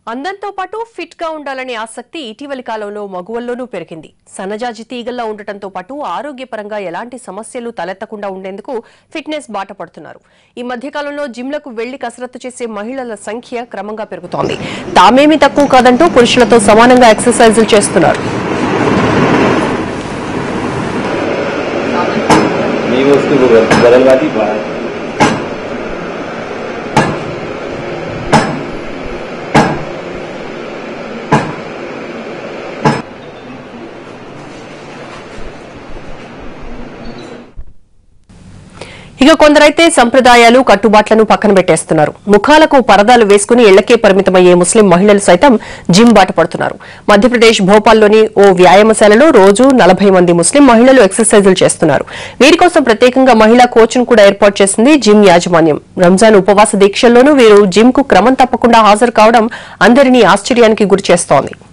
అందంతో పాటు ఫిట్ గా ఉండాలనే ఆసక్తి ఇటీవలి కాలంలో మగువల్లోనూ పెరిగింది సన్నజాజి తీగల్లా ఉండటంతో పాటు ఆరోగ్యపరంగా ఎలాంటి సమస్యలు తలెత్తకుండా ఉండేందుకు ఫిట్నెస్ బాట పడుతున్నారు ఈ మధ్య కాలంలో జిమ్లకు వెళ్లి కసరత్తు చేసే మహిళల సంఖ్య క్రమంగా పెరుగుతోంది తామేమీ తక్కువ కాదంటూ పురుషులతో సమానంగా ఎక్సర్సైజులు చేస్తున్నారు नहीं वो उसको बदलवा दी बाहर ఇక కొందరైతే సంప్రదాయాలు కట్టుబాట్లను పక్కన పెట్టేస్తున్నారు ముఖాలకు పరదాలు వేసుకుని ఇళ్లకే పరిమితమయ్యే ముస్లిం మహిళలు సైతం జిమ్ బాట పడుతున్నారు మధ్యప్రదేశ్ భోపాల్లోని ఓ వ్యాయామశాలలో రోజు నలభై మంది ముస్లిం మహిళలు ఎక్సర్సైజులు చేస్తున్నారు వీరి కోసం ప్రత్యేకంగా మహిళా కోచ్ను కూడా ఏర్పాటు చేసింది జిమ్ యాజమాన్యం రంజాన్ ఉపవాస దీక్షల్లోనూ వీరు జిమ్ కు క్రమం తప్పకుండా హాజరు కావడం అందరినీ ఆశ్చర్యానికి గురి చేస్తోంది